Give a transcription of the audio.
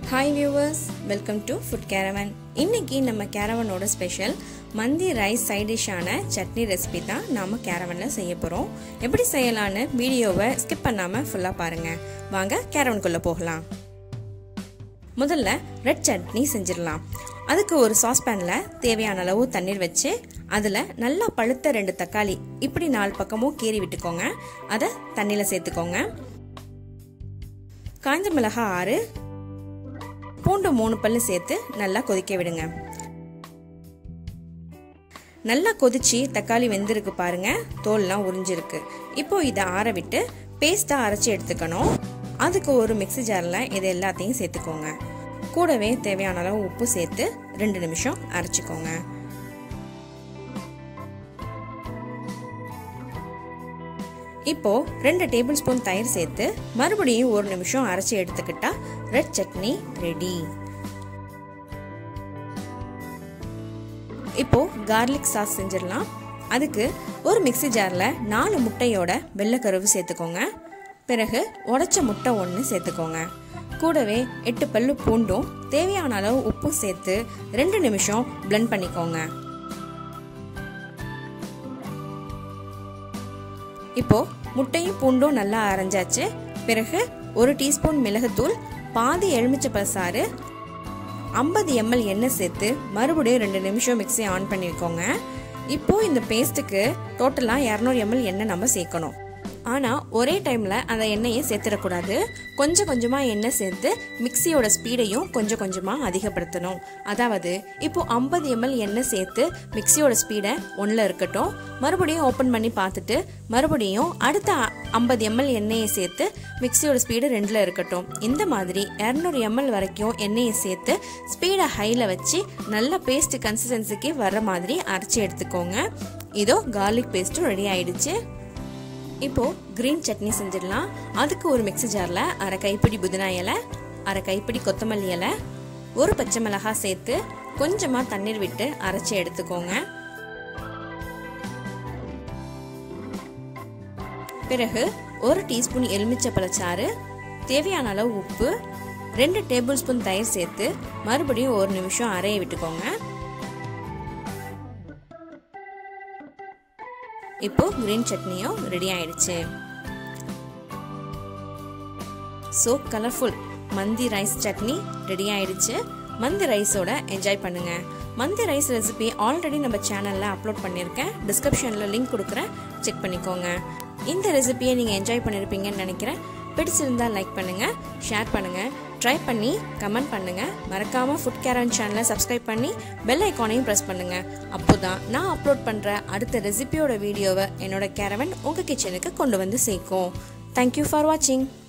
hi viewers welcome to food caravan இன்னைக்கு நம்ம கேரவனோட ஸ்பெஷல் மந்தி ரைஸ் சைட் டிஷ்ஷான சட்னி ரெசிபி தான் நாம் கேரவனில் செய்ய போகிறோம் எப்படி செய்யலான்னு வீடியோவை ஸ்கிப் பண்ணாமல் ஃபுல்லாக பாருங்கள் வாங்க கேரவனுக்குள்ளே போகலாம் முதல்ல ரெட் சட்னி செஞ்சிடலாம் அதுக்கு ஒரு சாஸ்பேனில் தேவையான அளவு தண்ணீர் வச்சு அதில் நல்லா பழுத்த ரெண்டு தக்காளி இப்படி நாலு பக்கமும் கீறி விட்டுக்கோங்க அதை தண்ணியில் சேர்த்துக்கோங்க காய்ந்த மிளகாய் ஆறு பூண்டு மூணு பல்லு சேர்த்து நல்லா கொதிக்க விடுங்க நல்லா கொதிச்சு தக்காளி வெந்திருக்கு பாருங்க தோல்லாம் உறிஞ்சிருக்கு இப்போ இதை ஆற விட்டு பேஸ்ட்டாக அரைச்சி எடுத்துக்கணும் அதுக்கு ஒரு மிக்சி ஜாரில் இது எல்லாத்தையும் சேர்த்துக்கோங்க கூடவே தேவையான அளவு உப்பு சேர்த்து ரெண்டு நிமிஷம் அரைச்சிக்கோங்க இப்போ ரெண்டு டேபிள் ஸ்பூன் தயிர் சேர்த்து மறுபடியும் ஒரு நிமிஷம் அரைச்சி எடுத்துக்கிட்டா ரெட் சட்னி ரெடி இப்போ கார்லிக் சாஸ் செஞ்சிடலாம் அதுக்கு ஒரு மிக்சி ஜாரில் நாலு முட்டையோட வெள்ளைக்கருவு சேர்த்துக்கோங்க பிறகு உடச்ச முட்டை ஒன்று சேர்த்துக்கோங்க கூடவே எட்டு பல்லு பூண்டும் தேவையான அளவு உப்பும் சேர்த்து ரெண்டு நிமிஷம் பிளெண்ட் பண்ணிக்கோங்க இப்போ முட்டையும் பூண்டும் நல்லா அரைஞ்சாச்சு பிறகு ஒரு டீஸ்பூன் மிளகுத்தூள் பாதி எலுமிச்சை சாறு ஐம்பது எம்எல் எண்ணெய் சேர்த்து மறுபடியும் ரெண்டு நிமிஷம் மிக்ஸி ஆன் பண்ணிக்கோங்க இப்போ இந்த பேஸ்ட்டுக்கு டோட்டலாக இரநூறு எம்எல் எண்ணெய் நம்ம சேர்க்கணும் ஆனால் ஒரே டைமில் அந்த எண்ணெயை சேர்த்துடக்கூடாது கொஞ்சம் கொஞ்சமாக எண்ணெய் சேர்த்து மிக்சியோட ஸ்பீடையும் கொஞ்சம் கொஞ்சமாக அதிகப்படுத்தணும் அதாவது இப்போ ஐம்பது எம்எல் எண்ணெய் சேர்த்து மிக்சியோட ஸ்பீடை ஒன்றில் இருக்கட்டும் மறுபடியும் ஓப்பன் பண்ணி பார்த்துட்டு மறுபடியும் அடுத்த ஐம்பது எம்எல் எண்ணெயை சேர்த்து மிக்சியோட ஸ்பீடு ரெண்டில் இருக்கட்டும் இந்த மாதிரி இரநூறு எம்எல் வரைக்கும் எண்ணெயை சேர்த்து ஸ்பீடை ஹையில் வச்சு நல்ல பேஸ்ட் கன்சிஸ்டன்சிக்கு வர்ற மாதிரி அரைச்சி எடுத்துக்கோங்க இதோ கார்லிக் பேஸ்ட்டும் ரெடி ஆயிடுச்சு இப்போ கிரீன் சட்னி செஞ்சிடலாம் அதுக்கு ஒரு மிக்சி ஜாரில் அரை கைப்பிடி புதினா இலை அரை கைப்பிடி கொத்தமல்லி இலை ஒரு பச்சை மிளகாய் சேர்த்து கொஞ்சமாக தண்ணீர் விட்டு அரைச்சி எடுத்துக்கோங்க பிறகு ஒரு டீஸ்பூன் எலுமிச்சை பழச்சாறு தேவையான அளவு உப்பு ரெண்டு டேபிள் ஸ்பூன் தயிர் சேர்த்து மறுபடியும் ஒரு நிமிஷம் அரைய விட்டுக்கோங்க இப்போ கிரீன் சட்னியும் ரெடி ஆயிடுச்சு ஸோ கலர்ஃபுல் மந்தி ரைஸ் சட்னி ரெடி ஆயிடுச்சு மந்தி ரைஸோட என்ஜாய் பண்ணுங்க மந்தி ரைஸ் ரெசிபி ஆல்ரெடி நம்ம சேனலில் அப்லோட் பண்ணியிருக்கேன் டிஸ்கிரிப்ஷனில் லிங்க் கொடுக்குறேன் செக் பண்ணிக்கோங்க இந்த ரெசிபியை நீங்கள் என்ஜாய் பண்ணியிருப்பீங்கன்னு நினைக்கிறேன் பிடிச்சிருந்தா லைக் பண்ணுங்கள் ஷேர் பண்ணுங்கள் ட்ரை பண்ணி கமெண்ட் பண்ணுங்கள் மறக்காமல் ஃபுட் கேரன் சேனலை சப்ஸ்கிரைப் பண்ணி பெல் ஐக்கானையும் ப்ரெஸ் பண்ணுங்கள் அப்போ தான் நான் அப்லோட் பண்ணுற அடுத்த ரெசிபியோட வீடியோவை என்னோட கேரவன் உங்கள் கிச்சனுக்கு கொண்டு வந்து சேர்க்கும் தேங்க்யூ ஃபார் வாட்சிங்